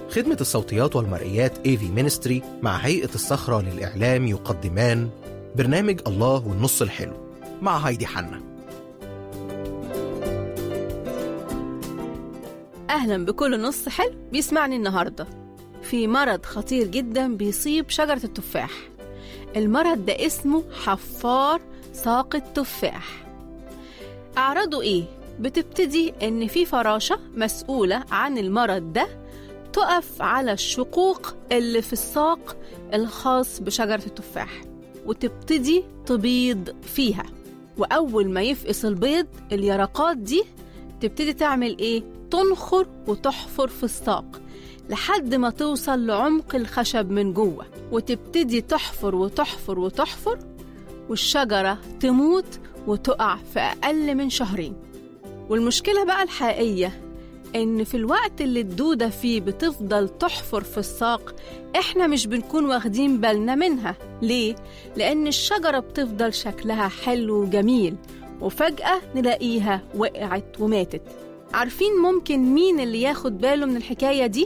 خدمة الصوتيات والمرئيات AV Ministry مع هيئة الصخرة للإعلام يقدمان برنامج الله والنص الحلو مع هايدي حنا أهلا بكل نص حلو بيسمعني النهاردة في مرض خطير جدا بيصيب شجرة التفاح المرض ده اسمه حفار ساق التفاح أعراضه إيه؟ بتبتدي إن في فراشة مسؤولة عن المرض ده تقف على الشقوق اللي في الساق الخاص بشجرة التفاح وتبتدي تبيض فيها وأول ما يفقس البيض اليرقات دي تبتدي تعمل إيه؟ تنخر وتحفر في الساق لحد ما توصل لعمق الخشب من جوه وتبتدي تحفر وتحفر وتحفر والشجرة تموت وتقع في أقل من شهرين والمشكلة بقى الحقيقية إن في الوقت اللي الدودة فيه بتفضل تحفر في الساق إحنا مش بنكون واخدين بالنا منها ليه؟ لأن الشجرة بتفضل شكلها حلو وجميل وفجأة نلاقيها وقعت وماتت عارفين ممكن مين اللي ياخد باله من الحكاية دي؟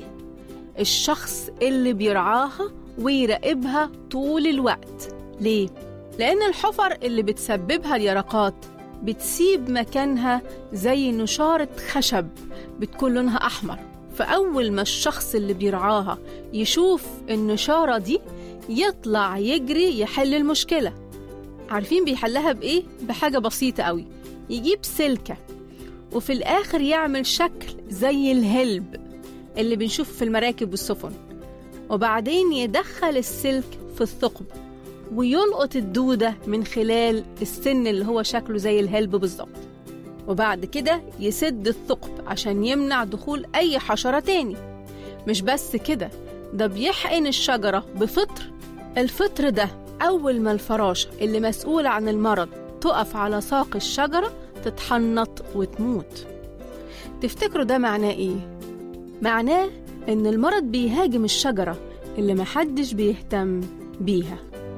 الشخص اللي بيرعاها ويراقبها طول الوقت ليه؟ لأن الحفر اللي بتسببها اليرقات بتسيب مكانها زي نشارة خشب بتكون لونها أحمر فأول ما الشخص اللي بيرعاها يشوف النشارة دي يطلع يجري يحل المشكلة عارفين بيحلها بإيه؟ بحاجة بسيطة قوي يجيب سلكة وفي الآخر يعمل شكل زي الهلب اللي بنشوفه في المراكب والسفن وبعدين يدخل السلك في الثقب ويلقط الدودة من خلال السن اللي هو شكله زي الهلب بالظبط وبعد كده يسد الثقب عشان يمنع دخول أي حشرة تاني مش بس كده ده بيحقن الشجرة بفطر الفطر ده أول ما الفراشة اللي مسؤولة عن المرض تقف على ساق الشجرة تتحنط وتموت تفتكروا ده معناه إيه؟ معناه إن المرض بيهاجم الشجرة اللي محدش بيهتم بيها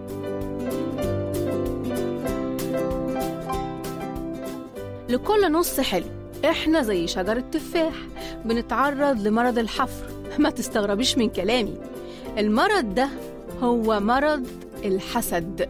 لكل نص حلو احنا زي شجرة تفاح بنتعرض لمرض الحفر ما تستغربيش من كلامي المرض ده هو مرض الحسد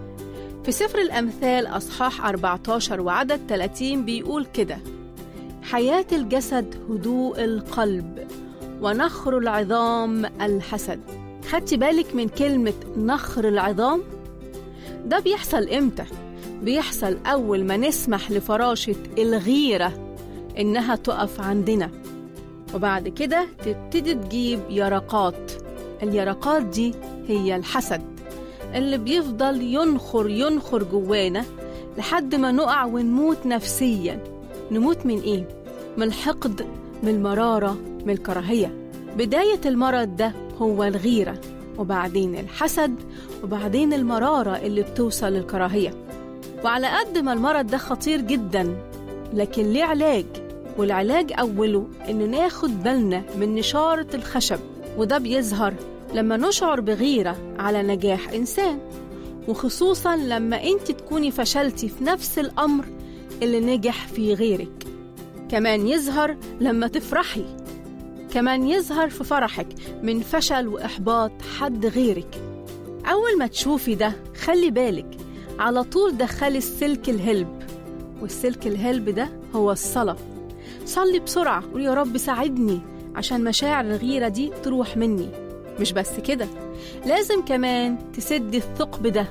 في سفر الأمثال أصحاح 14 وعدد 30 بيقول كده حياة الجسد هدوء القلب ونخر العظام الحسد خدتي بالك من كلمة نخر العظام؟ ده بيحصل إمتى؟ بيحصل أول ما نسمح لفراشة الغيرة إنها تقف عندنا وبعد كده تبتدي تجيب يرقات اليرقات دي هي الحسد اللي بيفضل ينخر ينخر جوانا لحد ما نقع ونموت نفسيا نموت من ايه؟ من الحقد من المرارة من الكراهية بداية المرض ده هو الغيرة وبعدين الحسد وبعدين المرارة اللي بتوصل للكراهية وعلى قد ما المرض ده خطير جدا لكن ليه علاج والعلاج أوله إن ناخد بالنا من نشارة الخشب وده بيظهر لما نشعر بغيرة على نجاح إنسان وخصوصا لما أنت تكوني فشلتي في نفس الأمر اللي نجح في غيرك كمان يظهر لما تفرحي كمان يظهر في فرحك من فشل وإحباط حد غيرك أول ما تشوفي ده خلي بالك على طول دخلي السلك الهلب والسلك الهلب ده هو الصلاة صلي بسرعة قولي يا رب ساعدني عشان مشاعر الغيرة دي تروح مني مش بس كده لازم كمان تسدي الثقب ده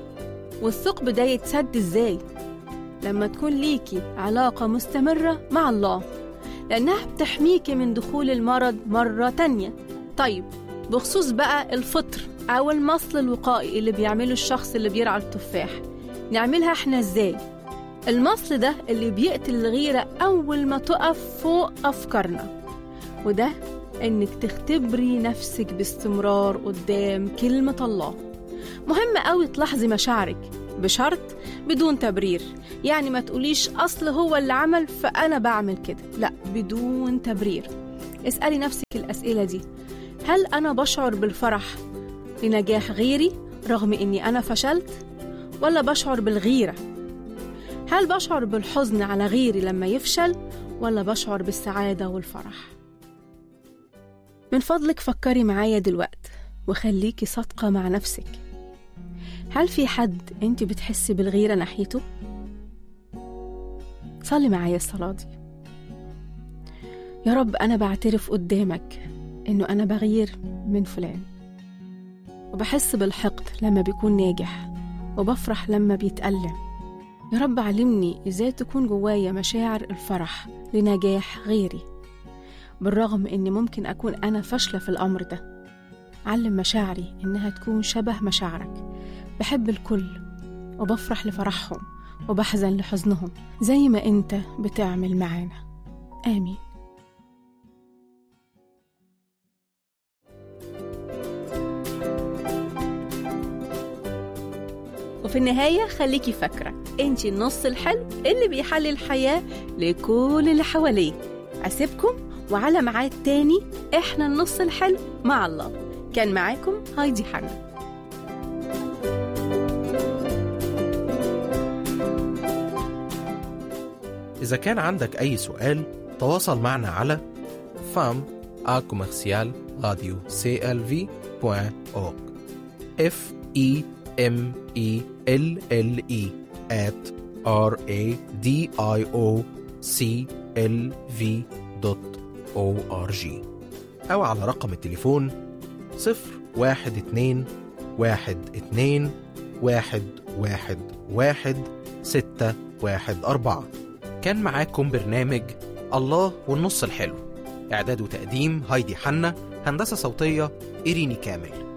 والثقب ده يتسد ازاي لما تكون ليكي علاقة مستمرة مع الله لأنها بتحميكي من دخول المرض مرة تانية طيب بخصوص بقى الفطر أو المصل الوقائي اللي بيعمله الشخص اللي بيرعى التفاح نعملها احنا ازاي المصل ده اللي بيقتل الغيرة أول ما تقف فوق أفكارنا وده إنك تختبري نفسك باستمرار قدام كلمة الله مهم قوي تلاحظي مشاعرك بشرط بدون تبرير يعني ما تقوليش أصل هو اللي عمل فأنا بعمل كده لا بدون تبرير اسألي نفسك الأسئلة دي هل أنا بشعر بالفرح لنجاح غيري رغم إني أنا فشلت؟ ولا بشعر بالغيرة؟ هل بشعر بالحزن على غيري لما يفشل؟ ولا بشعر بالسعادة والفرح؟ من فضلك فكري معايا دلوقت وخليكي صادقة مع نفسك هل في حد انت بتحسي بالغيرة ناحيته؟ صلي معايا الصلاة دي يا رب أنا بعترف قدامك إنه أنا بغير من فلان وبحس بالحقد لما بيكون ناجح وبفرح لما بيتألم يا رب علمني إزاي تكون جوايا مشاعر الفرح لنجاح غيري بالرغم إني ممكن أكون أنا فاشلة في الأمر ده علم مشاعري إنها تكون شبه مشاعرك بحب الكل وبفرح لفرحهم وبحزن لحزنهم زي ما أنت بتعمل معانا آمين وفي النهاية خليكي فاكرة انتي النص الحلو اللي بيحلي الحياة لكل اللي حواليه أسيبكم وعلى ميعاد تاني احنا النص الحلو مع الله كان معاكم هايدي حنا إذا كان عندك أي سؤال تواصل معنا على fam a commercial radio clv.org f e m e l l e at r a d i o c l v dot o r g أو على رقم التليفون صفر واحد اتنين واحد اتنين واحد واحد واحد ستة واحد أربعة كان معاكم برنامج الله والنص الحلو إعداد وتقديم هايدي حنا هندسة صوتية إيريني كامل